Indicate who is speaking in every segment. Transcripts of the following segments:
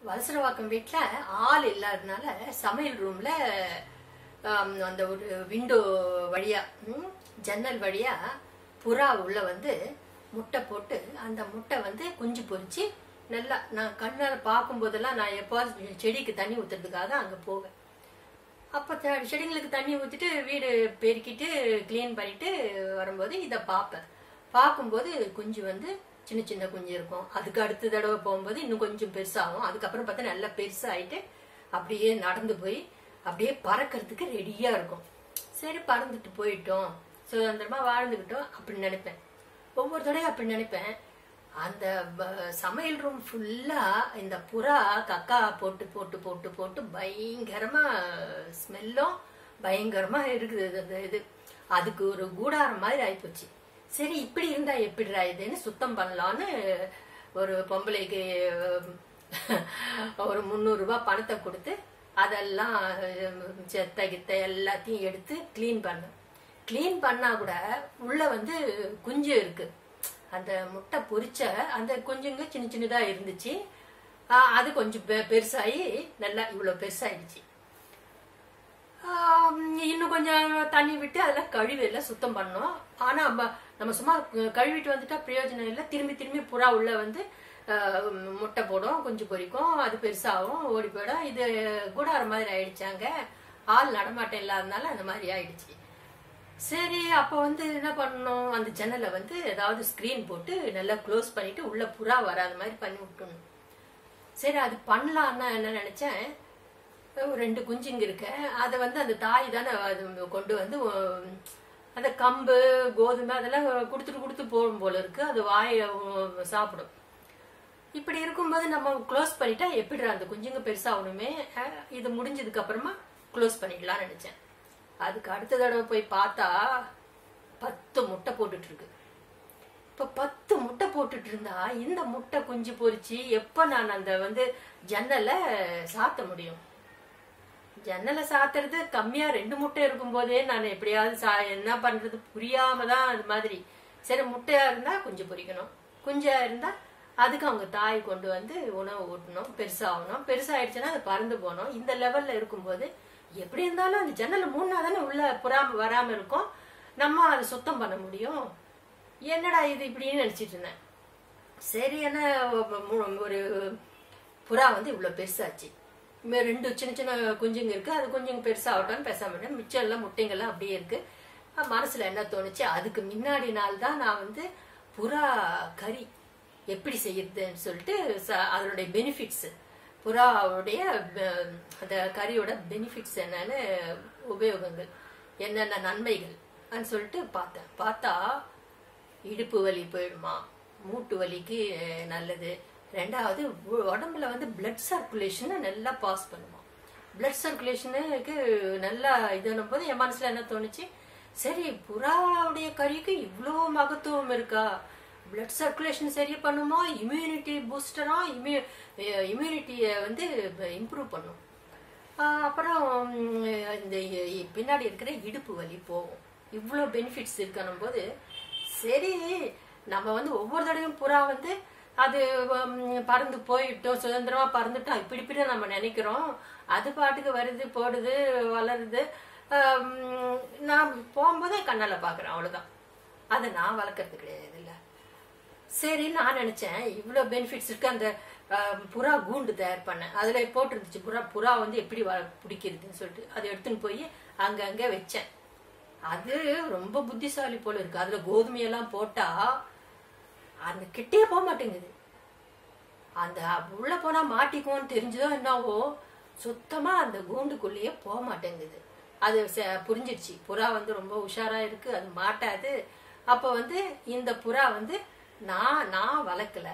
Speaker 1: வலசரவாக்கம் வீட்டில் ஆள் இல்லாததுனால சமையல் ரூம்ல அந்த ஒரு விண்டோ வழியா ம், ஜன்னல் வழியா புறா உள்ள வந்து முட்டை போட்டு அந்த முட்டை வந்து குஞ்சு பொரிச்சு நல்லா நான் கண்ணால் பார்க்கும்போதெல்லாம் நான் எப்போது செடிக்கு தண்ணி ஊற்றுறதுக்காக தான் அங்கே போவேன் அப்போ த- செடிங்களுக்கு தண்ணி ஊற்றிட்டு வீடு பெருக்கிட்டு க்ளீன் பண்ணிட்டு வரும்போது இதை பார்ப்பேன் பார்க்கும்போது குஞ்சு வந்து சின்ன சின்ன குஞ்சு இருக்கும் அதுக்கு அடுத்த தடவை போகும்போது இன்னும் கொஞ்சம் பெருசாகும் அதுக்கப்புறம் பார்த்தா நல்லா பெருசாகிட்டு அப்படியே நடந்து போய் அப்படியே பறக்கிறதுக்கு ரெடியாக இருக்கும் சரி பறந்துட்டு போயிட்டோம் சுதந்திரமா வாழ்ந்துக்கிட்டோம் அப்படின்னு நினைப்பேன் ஒவ்வொரு தடவையும் அப்படி நினைப்பேன் அந்த ப- சமையல் ரூம் ஃபுல்லா இந்த புறா கக்கா போட்டு போட்டு போட்டு போட்டு பயங்கரமா ஸ்மெல்லும் பயங்கரமா இருக்குது இது- அந்த இது அதுக்கு ஒரு கூடாரம் மாதிரி ஆயிப்போச்சு சரி இப்படி இருந்தா எப்படிடா இதுன்னு சுத்தம் பண்ணலான்னு ஒரு பொம்பளைக்கு ஒரு முந்நூறு ரூபாய் பணத்தை கொடுத்து அதெல்லாம் செத்த கித்த எல்லாத்தையும் எடுத்து க்ளீன் பண்ணேன் க்ளீன் பண்ணா கூட உள்ள வந்து குஞ்சு இருக்கு அந்த முட்டை பொரிச்ச அந்த குஞ்சுங்க சின்ன சின்னதா இருந்துச்சு ஆ, அது கொஞ்சம் பெ- பெருசாகி நல்லா இவ்வளோ பெருசாயிடுச்சு ஆம், இன்னும் கொஞ்சம் தண்ணி விட்டு அதெல்லாம் கழுவி எல்லாம் சுத்தம் பண்ணோம் ஆனா நம்ம நம்ம சும்மா கழுவிட்டு வந்துட்டா பிரயோஜனம் இல்லை திரும்பி திரும்பி புறா உள்ள வந்து ஆ, முட்டை போடும் குஞ்சு பொரிக்கும் அது பெருசாகும் ஓடி போயிடும் இது கூடார மாதிரி ஆயிடுச்சாங்க ஆள் நடமாட்டம் இல்லாதனால அந்த மாதிரி ஆயிடுச்சு சரி அப்போ வந்து என்ன பண்ணணும் அந்த ஜன்னலை வந்து ஏதாவது ஸ்க்ரீன் போட்டு நல்லா க்ளோஸ் பண்ணிட்டு உள்ள புறா வராத மாதிரி பண்ணி விட்டுணும் சரி அது பண்ணலான்னா என்ன நினைச்சேன் ஒரு ரெண்டு குஞ்சுங்க இருக்க அதை வந்து அந்த தாய் தானே அது கொண்டு வந்து உம், அந்த கம்பு கோதுமை அதெல்லாம் கொடுத்துட்டு கொடுத்து போகும் போல இருக்கு அது வாயை உம், சாப்பிடும் இப்படி இருக்கும்போது நம்ம க்ளோஸ் பண்ணிட்டா எப்படி அந்த குஞ்சுங்க பெருசாகணுமே அஹ், இது முடிஞ்சதுக்கு அப்புறமா க்ளோஸ் பண்ணிடலாம்னு நினைச்சேன் அதுக்கு அடுத்த தடவை போய் பார்த்தா பத்து முட்டை போட்டுட்டு இருக்கு இப்ப பத்து முட்டை போட்டுட்டு இருந்தா இந்த முட்டை குஞ்சு பொரிச்சு எப்ப நான் அந்த வந்து ஜன்னலை சாத்த முடியும் ஜன்னலை சாத்துறது கம்மியா ரெண்டு முட்டை இருக்கும்போதே நான் எப்படியாவது சா என்ன பண்றது புரியாம தான் அது மாதிரி சரி முட்டையா இருந்தா குஞ்சு பொரிக்கணும் குஞ்சா இருந்தா அதுக்கு அவங்க தாய் கொண்டு வந்து உணவு ஊட்டணும் பெருசாகணும் பெருசாயிடுச்சுன்னா அது பறந்து போகணும் இந்த லெவல்ல இருக்கும்போது எப்படி இருந்தாலும் அந்த ஜன்னலை மூணா தானே உள்ள புறாம வராம இருக்கும் நம்ம அதை சுத்தம் பண்ண முடியும் என்னடா இது இப்படின்னு நினைச்சிட்டு இருந்தேன் சரி என்ன மு- ஒரு புறா வந்து இவ்வளவு பெருசாச்சு இனிமே ரெண்டு சின்ன சின்ன குஞ்சுங்க இருக்கு அது குஞ்சுங்க பெருசாகட்டும்னு பேசாம இருந்தேன். மிச்சம் எல்லாம் முட்டைங்கள்லாம் அப்படியே இருக்கு அஹ் மனசுல என்ன தோணுச்சு அதுக்கு முன்னாடி நாள் தான் நான் வந்து புறா கறி எப்படி செய்யறதுன்னு சொல்லிட்டு ச- அதனுடைய பெனிஃபிட்ஸ் புறாவுடைய அஹ், அந்த கறியோட பெனிஃபிட்ஸ் என்னன்னு உபயோகங்கள் என்னென்ன நன்மைகள் அப்படின்னு சொல்லிட்டு பார்த்தேன் பார்த்தா இடுப்பு வலி போயிடுமா மூட்டு வலிக்கு அஹ், நல்லது ரெண்டாவது உ- உடம்புல வந்து பிளட் சர்க்குலேஷனை நல்லா பாஸ் பண்ணுமா பிளட் சர்க்குலேஷனுக்கு நல்லா இதுன்னும் போது என் மனசுல என்ன தோணுச்சு சரி புறாவுடைய கறிக்கு இவ்வளோ மகத்துவம் இருக்கா பிளட் சர்க்குலேஷன் சரி பண்ணுமா இம்யூனிட்டி பூஸ்டரா இம்யூ இம்யூனிட்டியை வந்து இம்ப்ரூவ் பண்ணும் ஆஹ் அப்புறம் உம், இந்த இ- இ- பின்னாடி இருக்கிற இடுப்பு வலி போகும் இவ்வளோ பெனிஃபிட்ஸ் இருக்கணும் போது சரி நம்ம வந்து ஒவ்வொரு தடவையும் புறா வந்து அது உம், பறந்து போயிட்டோம் சுதந்திரமா பறந்துட்டோம் இப்படி இப்படி நம்ம நினைக்கிறோம் அது பாட்டுக்கு வருது போடுது வளருது ஆம், நான் போகும்போதே கண்ணால பாக்குறேன் அவ்வளவுதான் அதை நான் வளர்க்கறது கிடையாது இல்ல சரி நான் நினைச்சேன் இவ்வளவு பெனிஃபிட்ஸ் இருக்கு அந்த ஆஹ், புறா கூண்டு தயார் பண்ணேன் அதுல போட்டிருந்துச்சு புறா புறா வந்து எப்படி வ- பிடிக்கிறதுன்னு சொல்லிட்டு அதை எடுத்துன்னு போய் அங்கங்க வச்சேன் அது ரொம்ப புத்திசாலி போல இருக்கு அதுல கோதுமையெல்லாம் போட்டா அந்த கிட்டே போக மாட்டேங்குது அந்த உள்ள போனா மாட்டிக்கும்னு தெரிஞ்சதோ என்னவோ சுத்தமா அந்த கூண்டுக்குள்ளேயே போக மாட்டேங்குது அது ச- புரிஞ்சிடுச்சு புறா வந்து ரொம்ப உஷாரா இருக்கு அது மாட்டாது அப்ப வந்து இந்த புறா வந்து நான் நான் வளர்க்கல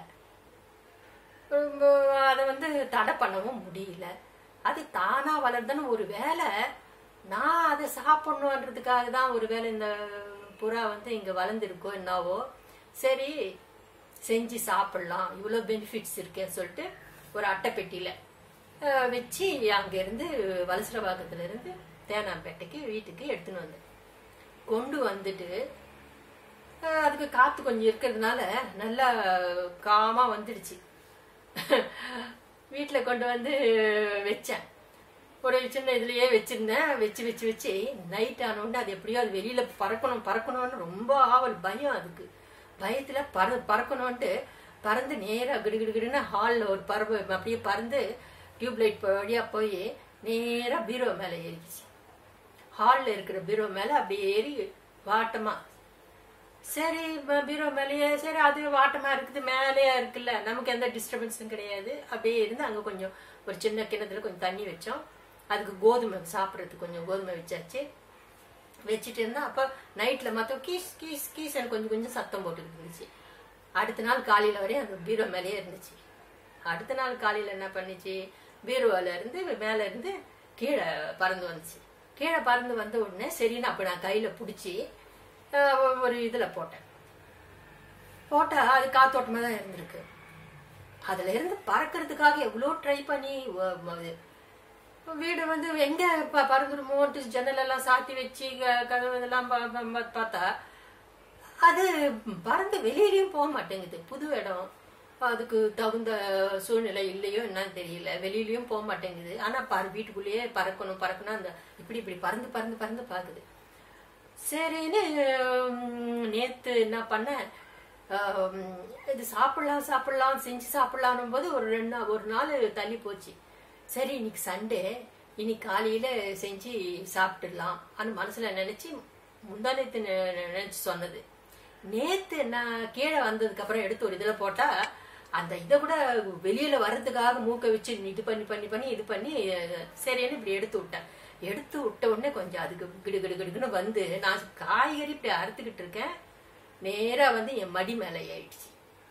Speaker 1: ரொம்ப அதை வந்து தடை பண்ணவும் முடியல அது தானா வளர்ந்தன்னு ஒரு வேலை நான் அதை சாப்பிடணுன்றதுக்காக தான் ஒரு வேளை இந்த புறா வந்து இங்க வளர்ந்துருக்கோ என்னவோ சரி செஞ்சு சாப்பிடலாம் இவ்வளோ பெனிஃபிட்ஸ் இருக்கேன்னு சொல்லிட்டு ஒரு அட்டைப்பெட்டியில அஹ், வச்சு அங்கேருந்து வலசரவாக்கத்துல இருந்து தேனாம்பேட்டைக்கு வீட்டுக்கு எடுத்துன்னு வந்தேன் கொண்டு வந்துட்டு அஹ், அதுக்கு காத்து கொஞ்சம் இருக்கிறதுனால நல்லா காமா வந்துடுச்சு வீட்டில் கொண்டு வந்து வச்சேன் ஒரு சின்ன இதுலயே வச்சிருந்தேன் வச்சு வச்சு வச்சு நைட் ஆனோடனே அது எப்படியோ அது வெளியில பறக்கணும் பறக்கணும்னு ரொம்ப ஆவல் பயம் அதுக்கு பயத்துல பற பறக்கணும்ட்டு பறந்து நேரா கிடுகிடுகிடுன்னு ஹாலில் ஒரு பறவை அப்படியே பறந்து டியூப்லைட் வழியா போய் நேரா பீரோ மேலே ஏறிச்சு ஹாலில் இருக்கிற பீரோ மேலே அப்படியே ஏறி வாட்டமா சரி ப- பீரோ மேலேயே சரி அது வாட்டமா இருக்குது மேலேயே இருக்குல்ல நமக்கு எந்த டிஸ்டர்பன்ஸும் கிடையாது அப்படியே இருந்து அங்க கொஞ்சம் ஒரு சின்ன கிணத்துல கொஞ்சம் தண்ணி வச்சோம் அதுக்கு கோதுமை சாப்பிட்றதுக்கு கொஞ்சம் கோதுமை வச்சாச்சு வச்சுட்டு இருந்தா அப்போ நைட்ல மொத்தம் கீஸ் கீஸ் கீஸ் எனக்கு கொஞ்சம் கொஞ்சம் சத்தம் போட்டுக்கிட்டு இருந்துச்சு அடுத்த நாள் காலையில வரையும் அந்த பீரோ மேலேயே இருந்துச்சு அடுத்த நாள் காலையில என்ன பண்ணுச்சு பீரோல இருந்து மேல இருந்து கீழே பறந்து வந்துச்சு கீழே பறந்து வந்த உடனே சரின்னு அப்ப நான் கையில பிடிச்சி ஒரு இதுல போட்டேன் போட்டா அது காத்தோட்டமா தான் இருந்திருக்கு அதுல இருந்து பறக்கிறதுக்காக எவ்வளோ ட்ரை பண்ணி வ- வ- வீடு வந்து எங்க ப- பறந்துடுமோன்ட்டு ஜன்னல் எல்லாம் சாத்தி வச்சு க- கதவு இதெல்லாம் பா- பா- பா- பார்த்தா அது பறந்து வெளியிலயும் போக மாட்டேங்குது புது இடம் அதுக்கு தகுந்த சூழ்நிலை இல்லையோ என்னன்னு தெரியல வெளியிலயும் போக மாட்டேங்குது ஆனா பற வீட்டுக்குள்ளேயே பறக்கணும் பறக்கணும் அந்த இப்படி இப்படி பறந்து பறந்து பறந்து பாக்குது சரின்னு உம், நேத்து என்ன பண்ணேன் ஆம், இது சாப்பிடலாம் சாப்பிடலாம் செஞ்சு சாப்பிடலாம் போது ஒரு ரெண்டு நா- ஒரு நாள் தள்ளி போச்சு சரி இன்னைக்கு சண்டே இன்னைக்கு காலையில செஞ்சு சாப்பிட்டுடலாம் அந்த மனசுல நினைச்சு முந்தா நேத்து நெ- நெ- நினைச்சு சொன்னது நேத்து நான் கீழே வந்ததுக்கு அப்புறம் எடுத்து ஒரு இதுல போட்டா அந்த இதை கூட வெளியில வர்றதுக்காக மூக்கை வச்சு இது பண்ணி பண்ணி பண்ணி இது பண்ணி அஹ், சரின்னு இப்படி எடுத்து விட்டேன் எடுத்து விட்ட உடனே கொஞ்சம் அதுக்கு கிடு கிடு கிடுன்னு வந்து நான் காய்கறி இப்படி அறுத்துக்கிட்டு இருக்கேன் நேரா வந்து என் மடி மேல ஏறிடுச்சு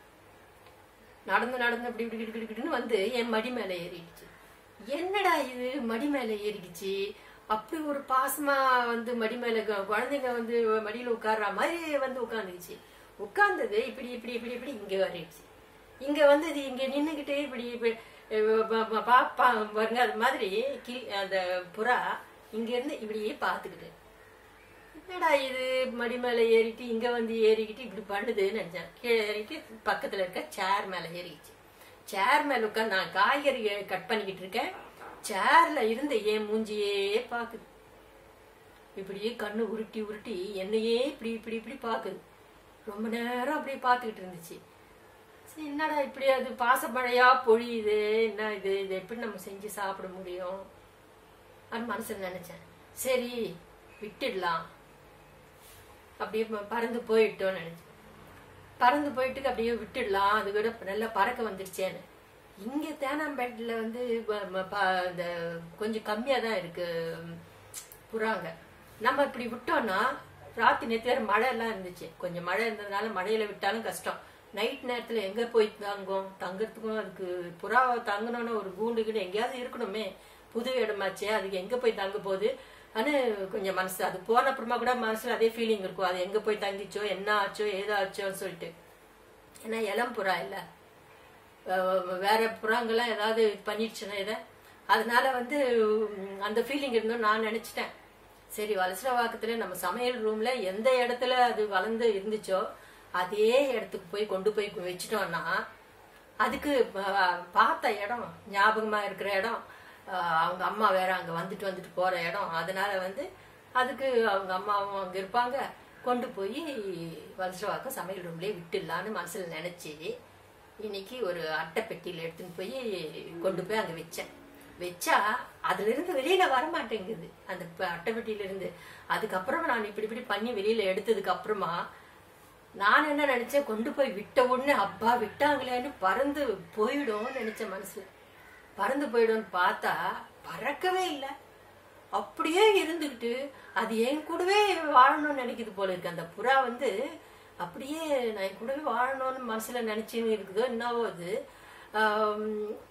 Speaker 1: நடந்து நடந்து அப்படி இப்படி கிடு கிடு கிடுன்னு வந்து என் மடி மேல ஏறிடுச்சு என்னடா இது மடி மேல ஏறிடுச்சு அப்படி ஒரு பாசமா வந்து மடி மேல கு- குழந்தைங்க வந்து மடியில உட்கார்ற மாதிரி வந்து உட்கார்ந்துச்சு உட்கார்ந்தது இப்படி இப்படி இப்படி இப்படி இங்க வரிடுச்சு இங்க வந்து இது இங்க நின்னுகிட்டே இப்படி இப்படி, அஹ், ப- ப- பா- பா- பாருங்க அது மாதிரி கி- அந்த புறா இங்க இருந்து இப்படியே பாத்துக்கிட்டு என்னடா இது மடி மேல ஏறிட்டு இங்க வந்து ஏறிக்கிட்டு இப்படி பண்ணுதுன்னு நினைச்சேன் கீழே ஏறிட்டு பக்கத்துல இருக்க சேர் மேல ஏறிடுச்சு சேர் மேல உட்காந்து நான் காய்கறி கட் பண்ணிக்கிட்டு இருக்கேன் சேர்ல இருந்து என் மூஞ்சியே பாக்குது இப்படியே கண்ணு உருட்டி உருட்டி என்னையே இப்படி இப்படி இப்படி பாக்குது ரொம்ப நேரம் அப்படியே பார்த்துக்கிட்டு இருந்துச்சு சரி என்னடா இப்படி அது பாசமழையா பொழியுது என்ன இது இது எப்படி நம்ம செஞ்சு சாப்பிட முடியும் அது மனசுல நினைச்சேன் சரி விட்டுடலாம் அப்படியே ப- பறந்து போயிட்டோம்னு நினைச்சேன் பறந்து போயிட்டு அப்படியே விட்டுடலாம் அது கூட நல்லா பறக்க வந்துருச்சேன்னு இங்க தேனாம்பேட்டில் வந்து ப- ம- ப- இந்த கொஞ்சம் கம்மியா தான் இருக்கு ம், புறாங்க நம்ம இப்படி விட்டோம்னா ராத்திரி நேற்று வேற மழை எல்லாம் இருந்துச்சு கொஞ்சம் மழை இருந்ததுனால மழையில விட்டாலும் கஷ்டம் நைட் நேரத்துல எங்க போய் தங்கும் தங்குறதுக்கும் அதுக்கு புறா தங்கணும்னு ஒரு கூண்டு கீண்டு எங்கேயாவது இருக்கணுமே புது இடமாச்சே அதுக்கு எங்க போய் தங்க போகுது ஆனா கொஞ்சம் மனசு அது போன அப்புறமா கூட மனசுல அதே ஃபீலிங் இருக்கும் அது எங்க போய் தங்கிச்சோ என்ன ஆச்சோ ஏதாச்சோன்னு சொல்லிட்டு ஏன்னா இளம் புறா இல்ல அஹ் வேற புறாங்கெல்லாம் ஏதாவது இது பண்ணிடுச்சுன்னா இதை அதனால வந்து உம், அந்த ஃபீலிங் இருந்தோம் நான் நினைச்சிட்டேன் சரி வலசரவாக்கத்துல நம்ம சமையல் ரூம்ல எந்த இடத்துல அது வளர்ந்து இருந்துச்சோ அதே இடத்துக்கு போய் கொண்டு போய் வச்சிட்டோம்னா அதுக்கு ப- பார்த்த இடம் ஞாபகமா இருக்கிற இடம் அஹ் அவங்க அம்மா வேற அங்க வந்துட்டு வந்துட்டு போற இடம் அதனால வந்து அதுக்கு அவங்க அம்மாவும் அங்க இருப்பாங்க கொண்டு போய் வலசரவாக்கம் சமையல் ரூம்லயே விட்டுடலான்னு மனசுல நினைச்சு இன்னைக்கு ஒரு அட்டை பெட்டியில எடுத்துன்னு போய் கொண்டு போய் அங்க வச்சேன் வச்சா அதுல இருந்து வெளியில வர மாட்டேங்குது அந்த ப- அட்டை பெட்டியில இருந்து அதுக்கப்புறம் நான் இப்படி இப்படி பண்ணி வெளியில எடுத்ததுக்கு அப்புறமா நான் என்ன நினைச்சேன் கொண்டு போய் விட்ட உடனே அப்பா விட்டாங்களேன்னு பறந்து போயிடும் நினைச்சேன் மனசுல பறந்து போயிடும்னு பார்த்தா பறக்கவே இல்லை அப்படியே இருந்துகிட்டு அது என் கூடவே வாழணும்னு நினைக்குது போல இருக்கு அந்த புறா வந்து அப்படியே நான் என் கூடவே வாழணும்னு மனசுல நினைச்சுன்னு இருக்குதோ என்னவோ அது ஆம்,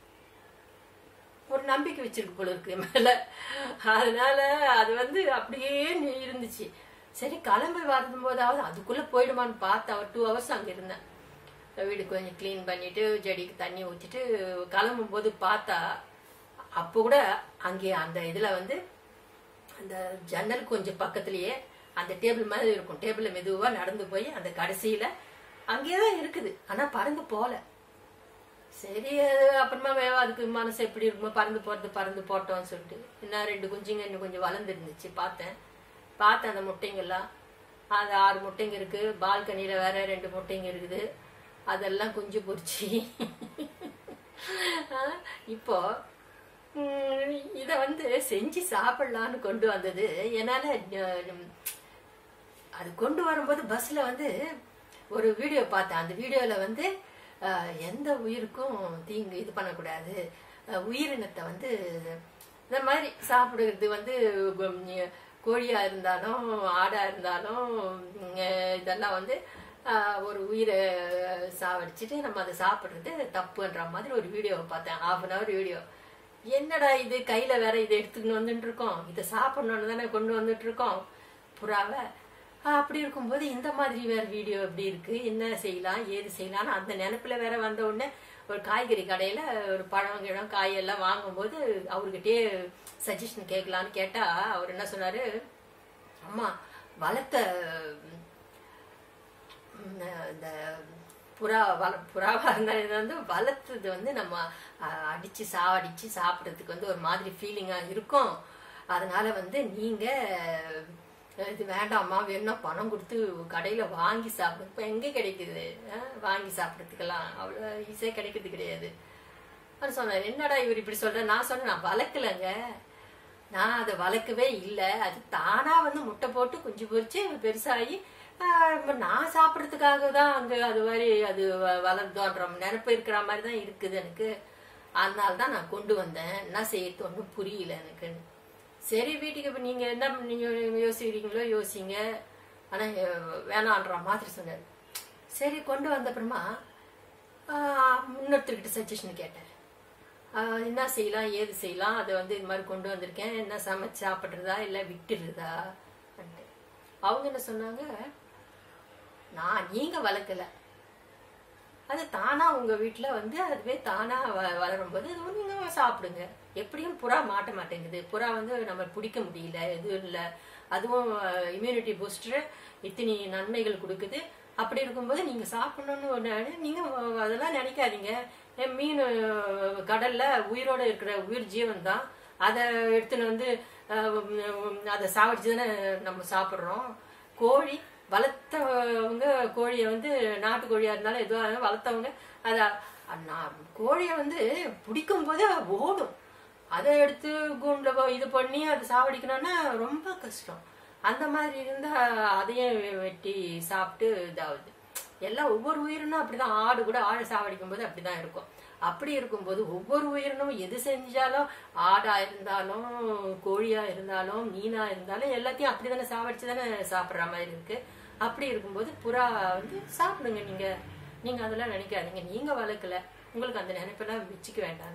Speaker 1: ஒரு நம்பிக்கை வச்சிருக்கு போல இருக்கு என் மேல அதனால அது வந்து அப்படியே நி- இருந்துச்சு சரி கிளம்பி வரதும் போதாவது அதுக்குள்ள போயிடுமான்னு பார்த்தா ஒரு டூ ஹவர்ஸ் அங்க இருந்தேன் வீடு கொஞ்சம் க்ளீன் பண்ணிட்டு செடிக்கு தண்ணி ஊற்றிட்டு கிளம்பும் போது பார்த்தா அப்போ கூட அங்கே அந்த இதுல வந்து அந்த ஜன்னல் கொஞ்சம் பக்கத்துலயே அந்த டேபிள் மாதிரி இருக்கும் டேபிள்ல மெதுவா நடந்து போய் அந்த கடைசியில அங்கேயே தான் இருக்குது ஆனா பறந்து போல சரி அது அப்புறமா வே- அதுக்கு மனசு எப்படி இருக்குமோ பறந்து போறது பறந்து போட்டோம்னு சொல்லிட்டு இன்னும் ரெண்டு குஞ்சுங்க இன்னும் கொஞ்சம் வளர்ந்துருந்துச்சு பார்த்தேன் பார்த்தேன் அந்த முட்டைங்கெல்லாம் அது ஆறு முட்டைங்க இருக்கு பால்கனியில வேற ரெண்டு முட்டைங்க இருக்குது அதெல்லாம் குஞ்சு பொரிச்சு ஆ, இப்போ ம், இத வந்து செஞ்சு சாப்பிடலான்னு கொண்டு வந்தது என்னால அஹ், அது கொண்டு வரும்போது பஸ்ல வந்து ஒரு வீடியோ பார்த்தேன் அந்த வீடியோல வந்து அஹ், எந்த உயிருக்கும் தீங்கு இது பண்ணக்கூடாது அஹ், உயிரினத்தை வந்து இந்த மாதிரி சாப்பிடுறது வந்து உம், கோழியா இருந்தாலும் ஆடா இருந்தாலும் உம், இதெல்லாம் வந்து அஹ், ஒரு உயிரை சாவடிச்சிட்டு நம்ம அதை சாப்பிடுறது தப்புன்ற மாதிரி ஒரு வீடியோவை பார்த்தேன் ஹாஃப் அன் ஹவர் வீடியோ என்னடா இது கையில வேற இதை எடுத்துக்கணும் வந்துட்டு இருக்கோம் இதை சாப்பிடணும்னு தானே கொண்டு வந்துட்டு இருக்கோம் புறாவை ஆஹ் அப்படி இருக்கும்போது இந்த மாதிரி வேற வீடியோ எப்படி இருக்கு என்ன செய்யலாம் ஏது செய்யலாம்னு அந்த நினைப்புல வேற வந்த உடனே ஒரு காய்கறி கடையில ஒரு பழம் கிழம் காயெல்லாம் வாங்கும்போது அவர்கிட்டயே சஜஷன் கேட்கலான்னு கேட்டா அவர் என்ன சொன்னாரு அம்மா வளர்த்த உம், இந்த புறா வள புறாவா இருந்தாலும் இது வந்து வளர்த்தது வந்து நம்ம அஹ், அடிச்சு சாவடிச்சு சாப்பிட்றதுக்கு வந்து ஒரு மாதிரி ஃபீலிங்கா இருக்கும் அதனால வந்து நீங்க அஹ், இது வேண்டாம்மா வேணும்னா பணம் கொடுத்து கடையில வாங்கி சாப்பிடுங்க இப்போ எங்க கிடைக்குது அஹ், வாங்கி சாப்பிட்றதுக்கெல்லாம் அவ்வளோ ஈஸியாக கிடைக்கிறது கிடையாது அவர் சொன்னார் என்னடா இவர் இப்படி சொல்ற நான் சொன்னேன் நான் வளர்க்கலங்க நான் அதை வளர்க்கவே இல்லை அது தானா வந்து முட்டை போட்டு குஞ்சு பொரிச்சு பெருசாகி ஆஹ், இப்ப நான் சாப்பிட்றதுக்காக தான் அங்க அது மாதிரி அது வ- வளர்ந்தோன்ற நினைப்பு இருக்கிற மாதிரி தான் இருக்குது எனக்கு அதனால தான் நான் கொண்டு வந்தேன் என்ன செய்யறது ஒன்றும் புரியல எனக்கு சரி வீட்டுக்கு இப்ப நீங்க என்ன நீங்க யோசிக்கிறீங்களோ யோசிங்க ஆனா அஹ், வேணான்ற மாதிரி சொன்னார் சரி கொண்டு வந்த அப்புறமா ஆஹ், இன்னொருத்தர்கிட்ட சஜஷன் கேட்டேன் ஆஹ் என்ன செய்யலாம் ஏது செய்யலாம் அதை வந்து இது மாதிரி கொண்டு வந்திருக்கேன் என்ன சமைச்சு சாப்பிட்றதா இல்லை விட்டுடுறதா அவங்க என்ன சொன்னாங்க நான் நீங்க வளர்க்கல அது தானா உங்க வீட்ல வந்து அதுவே தானா வ- வளரும் போது அது வந்து நீங்க சாப்பிடுங்க எப்படியும் புறா மாட்ட மாட்டேங்குது புறா வந்து நம்ம பிடிக்க முடியல எதுவும் இல்லை அதுவும் இம்யூனிட்டி பூஸ்டர் இத்தனி நன்மைகள் கொடுக்குது அப்படி இருக்கும்போது நீங்க சாப்பிடணும்னு ஒண்ணு நீங்க வ- அதெல்லாம் நினைக்காதீங்க ஏன் மீன் அஹ், கடல்ல உயிரோட இருக்கிற உயிர் ஜீவன் தான் அதை எடுத்துன்னு வந்து அஹ், உம், அதை சாவடிச்சு தானே நம்ம சாப்பிட்றோம் கோழி வளர்த்தவங்க கோழியை வந்து நாட்டு கோழியா இருந்தாலும் எதுவாக இருந்தாலும் வளர்த்தவங்க அதை நான் கோழியை வந்து பிடிக்கும் போதே ஓடும் அதை எடுத்து கூண்டில் போ- இது பண்ணி அதை சாவடிக்கணும்னா ரொம்ப கஷ்டம் அந்த மாதிரி இருந்தா அதையும் வெட்டி சாப்பிட்டு இதாகுது எல்லாம் ஒவ்வொரு உயிரினும் அப்படிதான் ஆடு கூட ஆடு சாவடிக்கும் போது அப்படிதான் இருக்கும் அப்படி இருக்கும்போது ஒவ்வொரு உயிரினும் எது செஞ்சாலும் ஆடா இருந்தாலும் கோழியா இருந்தாலும் மீனா இருந்தாலும் எல்லாத்தையும் அப்படிதானே சாவடிச்சு தானே சாப்பிட்ற மாதிரி இருக்கு அப்படி இருக்கும்போது புறா வந்து சாப்பிடுங்க நீங்க நீங்க அதெல்லாம் நினைக்காதீங்க நீங்க வளர்க்கல உங்களுக்கு அந்த நினைப்பெல்லாம் வச்சுக்க வேண்டாம்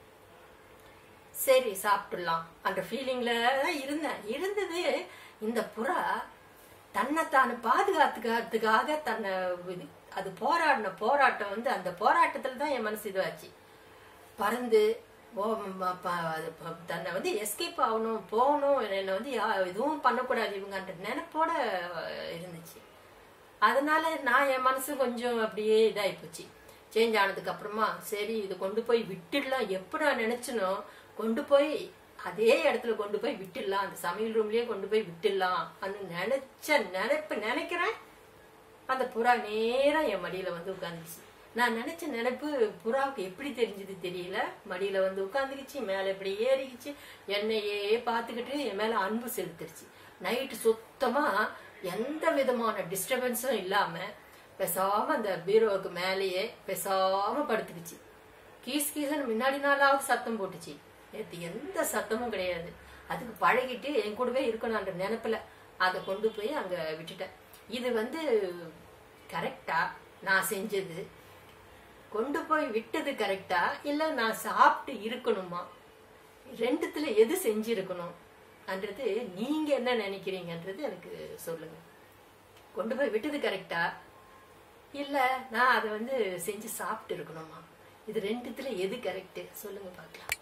Speaker 1: சரி சாப்பிட்டுடலாம் அந்த ஃபீலிங்ல தான் இருந்தேன் இருந்தது இந்த புறா தன்னைத்தானு பாதுகாத்துக்கிறதுக்காக தன்னை இது- அது போராடின போராட்டம் வந்து அந்த போராட்டத்துல தான் என் மனசு இதுவாச்சு பறந்து ஓ- ம- ப- அது ப- தன்னை வந்து எஸ்கேப் ஆகணும் போகணும் என்னை வந்து யா- எதுவும் பண்ணக்கூடாது இவங்கன்ற நினைப்போட அஹ், இருந்துச்சு அதனால நான் என் மனசு கொஞ்சம் அப்படியே இதாகி போச்சு சேஞ்ச் ஆனதுக்கு அப்புறமா சரி இது கொண்டு போய் விட்டுடலாம் எப்படி நான் நினைச்சனோ கொண்டு போய் அதே இடத்துல கொண்டு போய் விட்டுடலாம் அந்த சமையல் ரூம்லயே கொண்டு போய் விட்டுடலாம் அந்த நினைச்ச நினைப்பு நினைக்கிறேன் அந்த புறா நேரா என் மடியில வந்து உட்காந்துச்சு நான் நினைச்ச நினைப்பு புறாவுக்கு எப்படி தெரிஞ்சது தெரியல மடியில வந்து உட்காந்துக்கிச்சு மேல இப்படி ஏறிக்கிச்சு என்னையே பார்த்துக்கிட்டு என் மேல அன்பு செலுத்திருச்சு நைட்டு சுத்தமா எந்த விதமான டிஸ்டர்பன்ஸும் இல்லாம பேசாம அந்த பீரோவுக்கு மேலேயே பேசாம படுத்துக்கிச்சு கீஸ் கீசன் முன்னாடி நாளாவது சத்தம் போட்டுச்சு நேத்து எந்த சத்தமும் கிடையாது அதுக்கு பழகிட்டு என் கூடவே இருக்கணும்ன்ற நினைப்புல அதை கொண்டு போய் அங்க விட்டுட்டேன் இது வந்து கரெக்டா நான் செஞ்சது கொண்டு போய் விட்டது கரெக்டா இல்ல நான் சாப்பிட்டு இருக்கணுமா ரெண்டுத்துல எது செஞ்சிருக்கணும் அன்றது நீங்க என்ன நினைக்கிறீங்கன்றது எனக்கு சொல்லுங்க கொண்டு போய் விட்டது கரெக்டா இல்ல நான் அதை வந்து செஞ்சு சாப்பிட்டு இருக்கணுமா இது ரெண்டுத்துல எது கரெக்ட் சொல்லுங்க பார்க்கலாம்